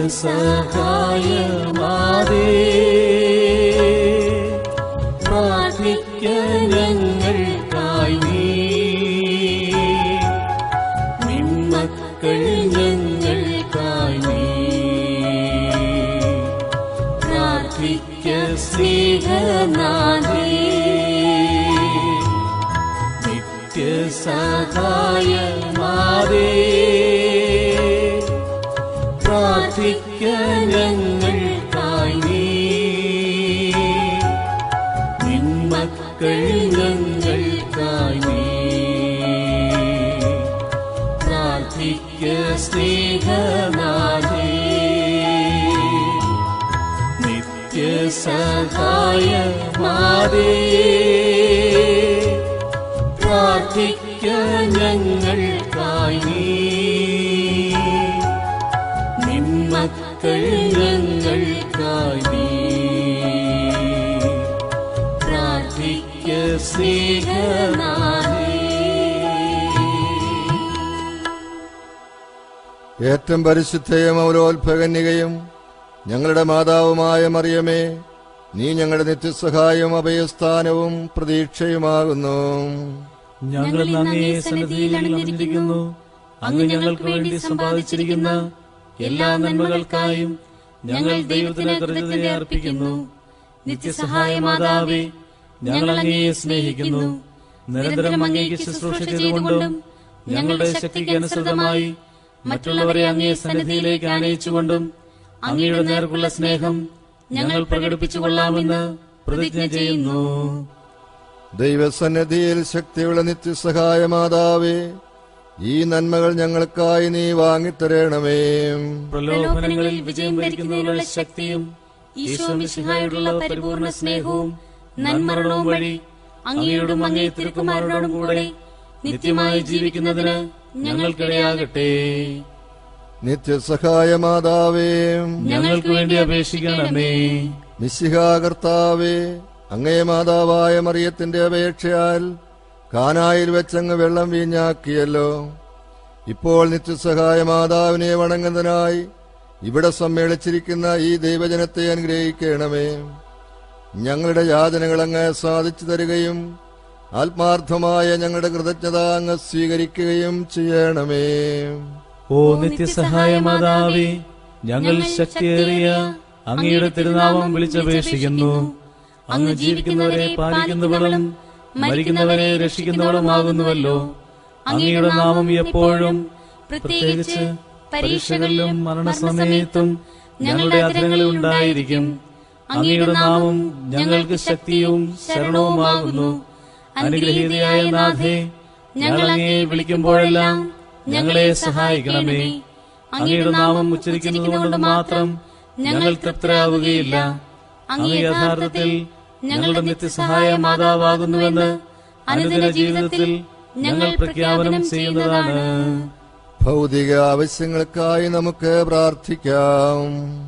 നിത്യസഹായമാതേ പ്രാർത്ഥിക്ക ഞങ്ങൾക്കായി നീ നിന്മക്കൾ ഞങ്ങൾക്കായി നീ പ്രാർത്ഥിക്ക സ്നേഹനാഥേ നിത്യസഹായമാതേ പ്രാർത്ഥിക്ക ഞങ്ങൾക്കായി നീ നിന്മക്കൾ ഞങ്ങൾക്കായി നീ പ്രാർത്ഥിക്ക സ്നേഹനാഥേ നിത്യസഹായമാതേ പ്രാർത്ഥിക്ക ഞങ്ങൾക്കായി നീ നിന്മക്കൾ ഞങ്ങൾക്കായി നീ പ്രാർത്ഥിക്ക സ്നേഹനാഥേ ഏറ്റവും പരിശുദ്ധയും അവരോത്ഭകന്യകയും ഞങ്ങളുടെ മാതാവുമായ മറിയമേ നീ ഞങ്ങളുടെ നിത്യസഹായവും അഭയസ്ഥാനവും പ്രതീക്ഷയുമാകുന്നു ഞങ്ങൾ ഇന്ന് അങ്ങേ സന്നിധിയിൽ അണിഞ്ഞിരിക്കുന്നു അങ്ങ് ഞങ്ങൾക്ക് വേണ്ടി സമ്പാദിച്ചിരിക്കുന്ന എല്ലാ നന്മകൾക്കായും ഞങ്ങൾ ദൈവത്തിന് കൃതജ്ഞത അർപ്പിക്കുന്നു നിത്യസഹായ മാതാവേ ഞങ്ങൾ അങ്ങയെ സ്നേഹിക്കുന്നു നിരന്തരം അങ്ങേക്ക് ശുശ്രൂഷ ചെയ്തുകൊണ്ടും ഞങ്ങളുടെ ശക്തിക്ക് അനുസൃതമായി മറ്റുള്ളവരെ അങ്ങേ സന്നിധിയിലേക്ക് ആനയിച്ചുകൊണ്ടും അങ്ങയുടെ നേർക്കുള്ള സ്നേഹം ഞങ്ങൾ പ്രകടിപ്പിച്ചുകൊള്ളാമെന്ന് പ്രതിജ്ഞ ചെയ്യുന്നു ദൈവസന്നിധിയിൽ ശക്തിയുള്ള നിത്യസഹായ മാതാവേ ഈ നന്മകൾ ഞങ്ങൾക്കായി നീ വാങ്ങിത്തരണമേ പ്രലോഭനങ്ങളിൽ വിജയം വരിക്കുന്നതിനുള്ള ശക്തിയും ഈശോമിശിഹായോടുള്ള പരിപൂർണ സ്നേഹവും നന്മരണവും വഴി അങ്ങയോടും അങ്ങേ തിരുക്കുമാരോടും കൂടെ നിത്യമായി ജീവിക്കുന്നതിന് ഞങ്ങൾക്കിടയാകട്ടെ നിത്യസഹായ മാതാവേ ഞങ്ങൾക്ക് വേണ്ടി അപേക്ഷിക്കണമേ മിശിഹാകർത്താവേ അങ്ങേ മാതാവായ മറിയത്തിന്റെ അപേക്ഷയാൽ കാനായിൽ വെച്ചങ്ങ് വെള്ളം വീഞ്ഞാക്കിയല്ലോ ഇപ്പോൾ നിത്യസഹായ മാതാവിനെ വണങ്ങുന്നതിനായി ഇവിടെ സമ്മേളിച്ചിരിക്കുന്ന ഈ ദൈവജനത്തെ അനുഗ്രഹിക്കണമേ ഞങ്ങളുടെ യാതനകൾ അങ്ങ് സാധിച്ചു തരികയും ആത്മാർത്ഥമായ ഞങ്ങളുടെ കൃതജ്ഞത അങ്ങ് സ്വീകരിക്കുകയും ചെയ്യണമേ ഓ നിത്യസഹായ മാതാവേ ഞങ്ങൾ ശക്തിയേറിയ അങ്ങയുടെ തിരുനാമം വിളിച്ചപേക്ഷിക്കുന്നു അങ്ങ് ജീവിക്കുന്നവരെ പാലിക്കുന്നവളും മരിക്കുന്നവരെ രക്ഷിക്കുന്നവളുമാകുന്നുവല്ലോ അങ്ങയുടെ നാമം എപ്പോഴും പ്രത്യേകിച്ച് പരീക്ഷകളിലും മരണസമയത്തും ഞങ്ങളുടെ അധരങ്ങളിൽ ഉണ്ടായിരിക്കും അങ്ങയുടെ നാമം ഞങ്ങൾക്ക് ശക്തിയും ശരണവുമാകുന്നു അനുഗ്രഹീതയായ നാഥേ ഞങ്ങൾ അങ്ങയെ വിളിക്കുമ്പോഴെല്ലാം ഞങ്ങളെ സഹായിക്കണമേ അങ്ങയുടെ നാമം ഉച്ചരിക്കുന്നത് കൊണ്ട് മാത്രം ഞങ്ങൾ തൃപ്തരാവുകയില്ല അങ്ങ് യഥാർത്ഥത്തിൽ ഞങ്ങളുടെ നിത്യസഹായ മാതാവാകുന്നുവെന്ന് അനുദിന ജീവിതത്തിൽ ഞങ്ങൾ പ്രഖ്യാപനം ചെയ്യുന്നതാണ് ഭൗതിക ആവശ്യങ്ങൾക്കായി നമുക്ക് പ്രാർത്ഥിക്കാം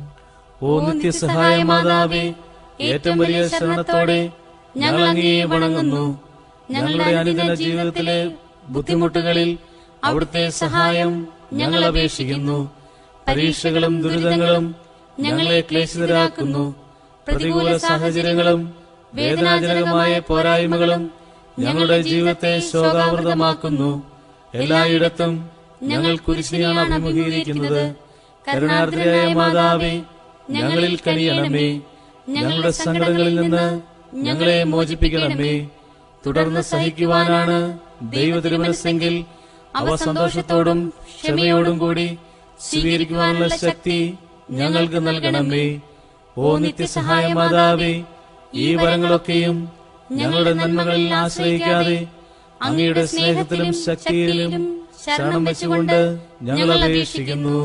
ഓ നിത്യസഹായ മാതാവേ ഏറ്റവും വലിയ ശരണത്തോടെ ഞങ്ങൾ അങ്ങയെ വണങ്ങുന്നു ഞങ്ങളുടെ അനുദിന ജീവിതത്തിലെ ബുദ്ധിമുട്ടുകളിൽ അവിടുത്തെ സഹായം ഞങ്ങൾ അപേക്ഷിക്കുന്നു പരീക്ഷകളും ദുരിതങ്ങളും ഞങ്ങളെ ക്ലേശിതരാക്കുന്നു പ്രതികൂല സാഹചര്യങ്ങളും വേദനാജനകമായ പോരായ്മകളും ഞങ്ങളുടെ ജീവിതത്തെ ശോകാവൃതമാക്കുന്നു എല്ലായിടത്തും ഞങ്ങൾ കുരിശിനെയാണ് അഭിമുഖീകരിക്കുന്നത് കരുണാർദ്രയായ മാതാവേ ഞങ്ങളിൽ കനിയണമേ ഞങ്ങളുടെ സങ്കടങ്ങളിൽ നിന്ന് ഞങ്ങളെ മോചിപ്പിക്കണമേ തുടർന്ന് സഹിക്കുവാനാണ് ദൈവ തിരുമനസ്സെങ്കിൽ അവ സന്തോഷത്തോടും ക്ഷമയോടും കൂടി സ്വീകരിക്കുവാനുള്ള ശക്തി ഞങ്ങൾക്ക് നൽകണമേ ഓ നിത്യസഹായ മാതാവേ ഈ വരങ്ങളൊക്കെയും ഞങ്ങളുടെ നന്മകളിൽ ആശ്രയിക്കാതെ അങ്ങയുടെ സ്നേഹത്തിലും ശക്തിയിലും ശരണം വെച്ചുകൊണ്ട് ഞങ്ങൾ അപേക്ഷിക്കുന്നു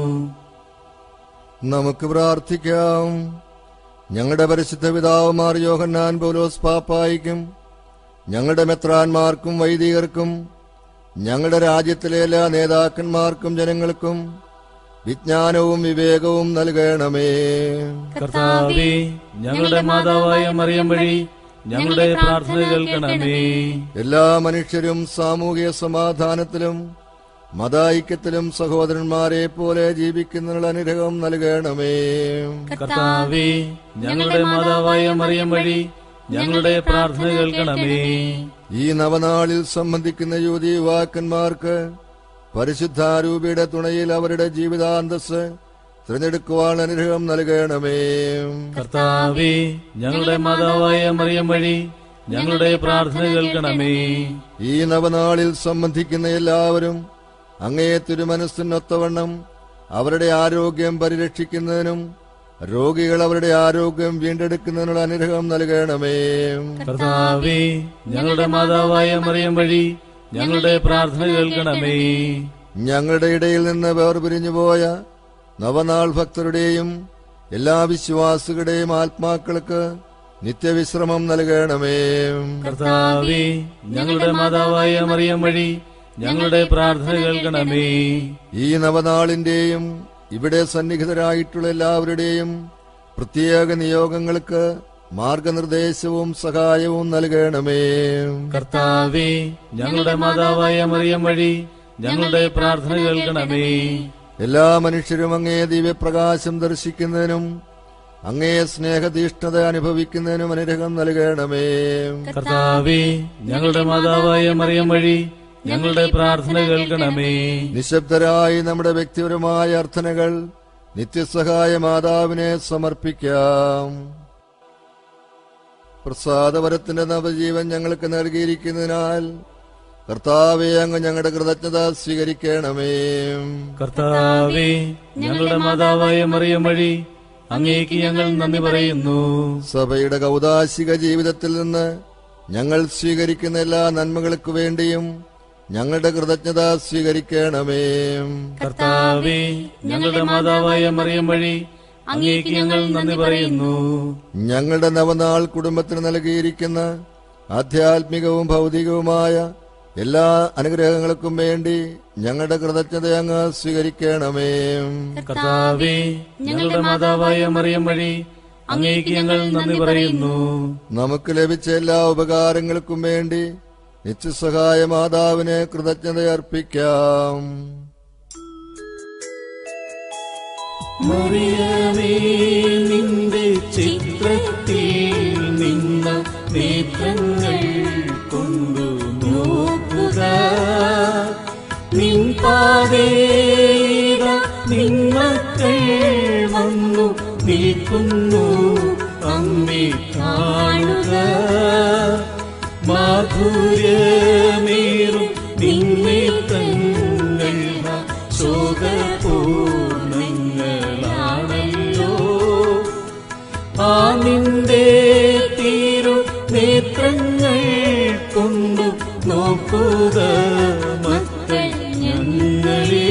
നമുക്ക് പ്രാർത്ഥിക്കാം ഞങ്ങളുടെ പരിശുദ്ധ പിതാവുമാർ യോഹന്നാൻ പൗലോസ് പാപ്പായിക്കും ഞങ്ങളുടെ മെത്രാന്മാർക്കും വൈദികർക്കും ഞങ്ങളുടെ രാജ്യത്തിലെ എല്ലാ നേതാക്കന്മാർക്കും ജനങ്ങൾക്കും വിജ്ഞാനവും വിവേകവും നൽകണമേ കർത്താവേ ഞങ്ങളുടെ മാതാവായ മറിയം വഴി ഞങ്ങളുടെ പ്രാർത്ഥന കേൾക്കണമേ എല്ലാ മനുഷ്യരും സാമൂഹിക സമാധാനത്തിലും മതായിക്യത്തിലും സഹോദരന്മാരെ പോലെ ജീവിക്കുന്നതിനുള്ള അനുഗ്രഹം നൽകണമേ കർത്താവേ ഞങ്ങളുടെ മാതാവായ മറിയം വഴി ഞങ്ങളുടെ പ്രാർത്ഥന കേൾക്കണമേ ഈ നവനാളിൽ സംബന്ധിക്കുന്ന യുവതി യുവാക്കന്മാർക്ക് പരിശുദ്ധാരൂപിയുടെ തുണയിൽ അവരുടെ ജീവിതാന്തസ് തിരഞ്ഞെടുക്കുവാൻ അനുഗ്രഹം നൽകണമേ കർത്താവേ ഞങ്ങളുടെ മാതാവായ മറിയം വഴി ഞങ്ങളുടെ പ്രാർത്ഥന കേൾക്കണമേ ഈ നവനാളിൽ സംബന്ധിക്കുന്ന എല്ലാവരും അങ്ങേ തിരുമനസ്സിനൊത്തവണ്ണം അവരുടെ ആരോഗ്യം പരിരക്ഷിക്കുന്നതിനും രോഗികൾ അവരുടെ ആരോഗ്യം വീണ്ടെടുക്കുന്നതിനുള്ള അനുഗ്രഹം നൽകണമേ കർത്താവേ ഞങ്ങളുടെ മാതാവായ മറിയം വഴി ഞങ്ങളുടെ പ്രാർത്ഥന കേൾക്കണമേ ഞങ്ങളുടെ ഇടയിൽ നിന്ന് വേർപിരിഞ്ഞുപോയ നവനാൾ ഭക്തരുടെയും എല്ലാ വിശ്വാസികളുടെയും ആത്മാക്കൾക്ക് നിത്യവിശ്രമം നൽകണമേ കർത്താവേ ഞങ്ങളുടെ മാതാവായ മറിയം വഴി ഞങ്ങളുടെ പ്രാർത്ഥന കേൾക്കണമേ ഈ നവനാളിന്റെയും ഇവിടെ സന്നിഹിതരായിട്ടുള്ള എല്ലാവരുടെയും പ്രത്യേക നിയോഗങ്ങൾക്ക് മാർഗനിർദ്ദേശവും സഹായവും നൽകണമേ കർത്താവേ ഞങ്ങളുടെ മാതാവായ മറിയം വഴി ഞങ്ങളുടെ പ്രാർത്ഥന കേൾക്കണമേ എല്ലാ മനുഷ്യരും അങ്ങേ ദിവ്യപ്രകാശം ദർശിക്കുന്നതിനും അങ്ങേ സ്നേഹതീഷ്ണത അനുഭവിക്കുന്നതിനും അനുഗ്രഹം നൽകണമേ കർത്താവേ ഞങ്ങളുടെ മാതാവായ മറിയം വഴി ഞങ്ങളുടെ പ്രാർത്ഥന കേൾക്കണമേ നിശബ്ദരായി നമ്മുടെ വ്യക്തിപരമായ അർത്ഥനകൾ നിത്യസഹായ മാതാവിനെ സമർപ്പിക്കാം പ്രസാദപരത്തിന്റെ നവജീവൻ ഞങ്ങൾക്ക് നൽകിയിരിക്കുന്നതിനാൽ കർത്താവെ അങ്ങ് ഞങ്ങളുടെ കൃതജ്ഞത സ്വീകരിക്കണമേ കർത്താവേ ഞങ്ങളുടെ മാതാവായ മറിയം വഴി അങ്ങേക്ക് ഞങ്ങൾ നന്ദി പറയുന്നു സഭയുടെ കൗതാശിക ജീവിതത്തിൽ നിന്ന് ഞങ്ങൾ സ്വീകരിക്കുന്ന എല്ലാ നന്മകൾക്കു വേണ്ടിയും ഞങ്ങളുടെ കൃതജ്ഞത സ്വീകരിക്കണമേ കർത്താവേ ഞങ്ങളുടെ മാതാവായ മറിയം വഴി അങ്ങേക്ക് ഞങ്ങൾ നന്ദി പറയുന്നു ഞങ്ങളുടെ നവനാൾ കുടുംബത്തിന് നൽകിയിരിക്കുന്ന ആധ്യാത്മികവും ഭൗതികവുമായ എല്ലാ അനുഗ്രഹങ്ങൾക്കും വേണ്ടി ഞങ്ങളുടെ കൃതജ്ഞത അങ്ങ് സ്വീകരിക്കണമേ കർത്താവേ ഞങ്ങളുടെ മാതാവായ മറിയം വഴി അങ്ങേക്ക് ഞങ്ങൾ നന്ദി പറയുന്നു നമുക്ക് ലഭിച്ച എല്ലാ ഉപകാരങ്ങൾക്കും വേണ്ടി നിത്യസഹായ മാതാവിന് കൃതജ്ഞത അർപ്പിക്കാം മറിയമേ നിന്റെ ചിത്രത്തിൽ നിന്ന നേത്രങ്ങൾ കൊണ്ടു നോക്കുക നിൻ പാതേത നിന്മക്കൾ വന്നു നിൽക്കുന്നു അമ്മേ കാണുക മാധുര്യമേറും നിന്നേത്രങ്ങൾ ശോകപൂർണങ്ങളാണല്ലോ ആ നിന്റെ തീരു നേത്രങ്ങൾ കൊണ്ടു നോക്കുക മക്കൾ ഞങ്ങളെ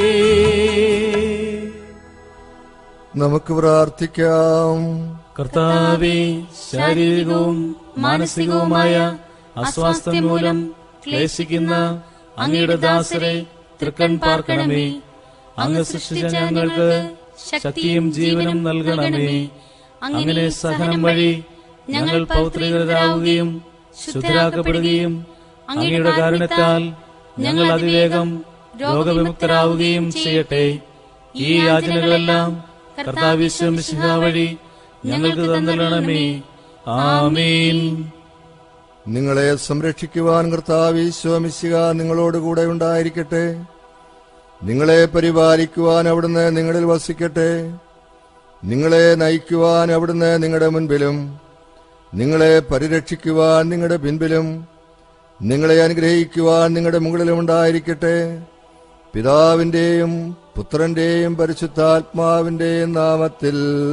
നമുക്ക് പ്രാർത്ഥിക്കാം കർത്താവെ ശാരീരികവും മാനസികവുമായ അസ്വാസ്ഥ്യം മൂലം ക്ലേശിക്കുന്ന അങ്ങയുടെ ദാസരെ തൃക്കൺ പാർക്കണമേ അങ്ങ് സൃഷ്ടിച്ച ഞങ്ങൾക്ക് ശക്തിയും ജീവനും നൽകണമേ അങ്ങനെ സഹനം വഴി ഞങ്ങൾ പൗത്രികരാവുകയും ശുദ്ധരാക്കപ്പെടുകയും അങ്ങയുടെ കാരണത്താൽ ഞങ്ങൾ അതിവേഗം രോഗവിമുക്തരാവുകയും ചെയ്യട്ടെ ഈ യാചനകളെല്ലാം കർത്താവിശ്വമിശിഹ വഴി ഞങ്ങൾക്ക് തന്നിരണമേ ആമീൻ നിങ്ങളെ സംരക്ഷിക്കുവാൻ കർത്താവ് ഈശോമിശിക നിങ്ങളോടുകൂടെ ഉണ്ടായിരിക്കട്ടെ നിങ്ങളെ പരിപാലിക്കുവാൻ അവിടുന്ന് നിങ്ങളിൽ വസിക്കട്ടെ നിങ്ങളെ നയിക്കുവാൻ അവിടുന്ന് നിങ്ങളുടെ മുൻപിലും നിങ്ങളെ പരിരക്ഷിക്കുവാൻ നിങ്ങളുടെ പിൻപിലും നിങ്ങളെ അനുഗ്രഹിക്കുവാൻ നിങ്ങളുടെ മുകളിലും ഉണ്ടായിരിക്കട്ടെ പിതാവിന്റെയും പുത്രന്റെയും പരിശുദ്ധാത്മാവിന്റെയും നാമത്തിൽ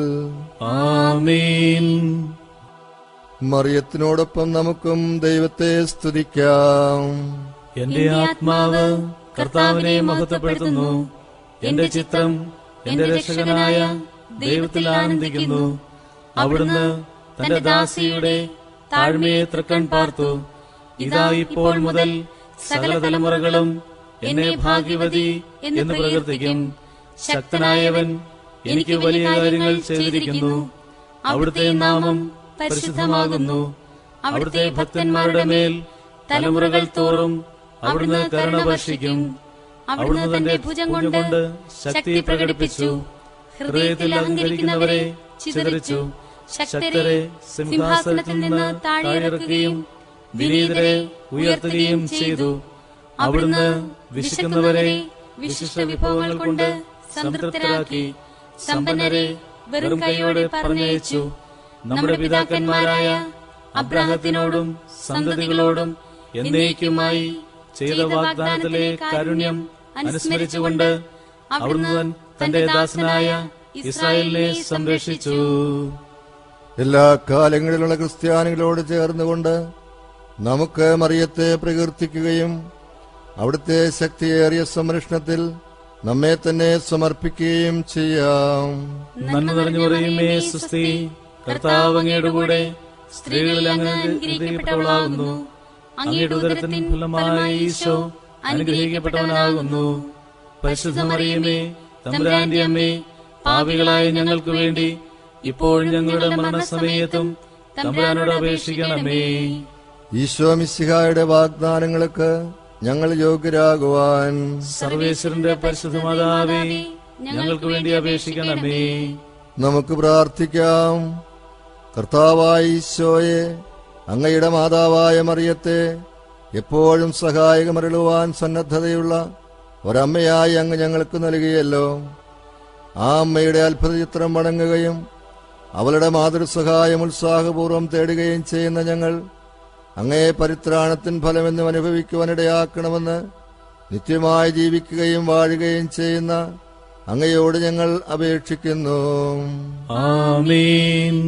ആമീൻ മറിയത്തിനോടൊപ്പം നമുക്കും ദൈവത്തെ സ്തുതിക്കാം എന്റെ ആത്മാവ് കർത്താവിനെ മഹത്വപ്പെടുത്തുന്നു എന്റെ ചിത്രം എന്റെ രക്ഷകനായ ദൈവത്തിൽ ആനന്ദിക്കുന്നു അവിടുന്ന് തന്റെ ദാസിയുടെ താഴ്മയെ തൃക്കൺ പാർത്തു ഇതാ ഇപ്പോൾ മുതൽ സകല തലമുറകളും എന്നെ ഭാഗ്യവതി എന്ന് പ്രകീർത്തിക്കും ശക്തനായവൻ എനിക്ക് വലിയ കാര്യങ്ങൾ ചെയ്തിരിക്കുന്നു അവിടുത്തെ നാമം പരിശുദ്ധമാകുന്നു അവിടുത്തെ ഭക്തന്മാരുടെ മേൽ തലമുറകൾ തോറും അവിടുന്ന് കരുണ വർഷിക്കും അവിടുന്ന് തന്റെ ഭുജം കൊണ്ട് ശക്തി പ്രകടിപ്പിച്ചു ഹൃദയത്തിൽ അഹങ്കരിക്കുന്നവരെ ചിതറിച്ചു ശക്തരെ സിംഹാസനത്തിൽ നിന്ന് താഴെയിറക്കുകയും വിനീതരെ ഉയർത്തുകയും ചെയ്തു അവിടുന്ന് വിശക്കുന്നവരെ വിശിഷ്ട വിഭവങ്ങൾ കൊണ്ട് സംതൃപ്തരാക്കി സമ്പന്നരെ വെറും കൈയോടെ പറഞ്ഞയച്ചു നമ്മുടെ പിതാക്കന്മാരായ അബ്രാഹത്തിനോടും സന്തതികളോടും എന്നേക്കുമായി ചെയ്ത വാഗ്ദാനത്തിലെ കാരുണ്യം അനുസ്മരിച്ചുകൊണ്ട് അവിടുന്ന് തന്റെ ദാസനായ ഇസ്രായേലിനെ സംരക്ഷിച്ചു എല്ലാ കാലങ്ങളിലുള്ള ക്രിസ്ത്യാനികളോട് ചേർന്നുകൊണ്ട് നമുക്ക് മറിയത്തെ പ്രകീർത്തിക്കുകയും അവിടുത്തെ ശക്തിയേറിയ സംരക്ഷണത്തിൽ നമ്മെ തന്നെ സമർപ്പിക്കുകയും ചെയ്യാം നന്മ നിറഞ്ഞു പറയുമേ സുസ്തി കർത്താവ് അങ്ങയുടെ കൂടെ സ്ത്രീകളിൽ അങ്ങ് അനുഗ്രഹിക്കപ്പെട്ടവളാകുന്നു അങ്ങയുടെ ഉദരത്തിൻ ഫലമായ ഈശോ അനുഗ്രഹിക്കപ്പെട്ടവനാകുന്നു പരിശുദ്ധ മറിയമേ തമ്പുരാന്റെ അമ്മേ പാപികളായ ഞങ്ങൾക്ക് വേണ്ടി ഇപ്പോഴും ഞങ്ങളുടെ മരണസമയത്തും തമ്പുരാനോട് അപേക്ഷിക്കണമേ ഈശോ മിശിഹായുടെ വാഗ്ദാനങ്ങൾക്ക് ഞങ്ങൾ യോഗ്യരാകുവാൻ സർവേശ്വരന്റെ പരിശുദ്ധ മാതാവേ ഞങ്ങൾക്ക് വേണ്ടി അപേക്ഷിക്കണമേ നമുക്ക് പ്രാർത്ഥിക്കാം കർത്താവായ ഈശോയെ അങ്ങയുടെ മാതാവായ മറിയത്തെ എപ്പോഴും സഹായകമരുളുവാൻ സന്നദ്ധതയുള്ള ഒരമ്മയായി അങ്ങ് ഞങ്ങൾക്ക് നൽകിയല്ലോ ആ അമ്മയുടെ അത്ഭുത ചിത്രം വണങ്ങുകയും അവളുടെ മാതൃസഹായം ഉത്സാഹപൂർവ്വം തേടുകയും ചെയ്യുന്ന ഞങ്ങൾ അങ്ങേ പരിത്രാണത്തിൻ ഫലമെന്നും അനുഭവിക്കുവാനിടയാക്കണമെന്ന് നിത്യമായി ജീവിക്കുകയും വാഴുകയും ചെയ്യുന്ന അങ്ങയോട് ഞങ്ങൾ അപേക്ഷിക്കുന്നു ആമീൻ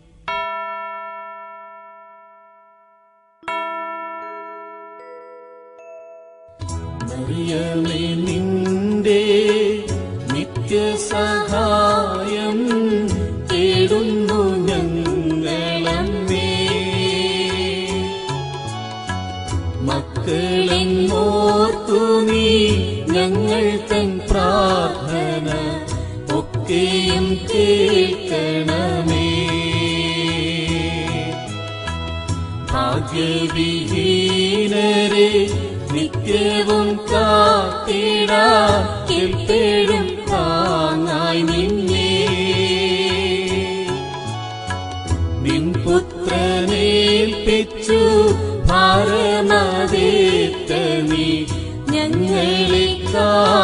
മറിയമേ നിന്റെ നിത്യസഹായം തേടുന്നു ഞങ്ങളമ്മേ മക്കളെന്നോർത്തു നീ ഞങ്ങൾ തൻ പ്രാർത്ഥന ഒക്കെയും കേൾക്കണമേ ഭാഗ്യവിഹീനരെ നിത്യവും കാത്തിടാ എപ്പോഴും താങ്ങായി നിന്നേ നിൻ പുത്രനേൽപ്പിച്ചു ഭാരമതേറ്റ നീ ഞങ്ങളെ കാ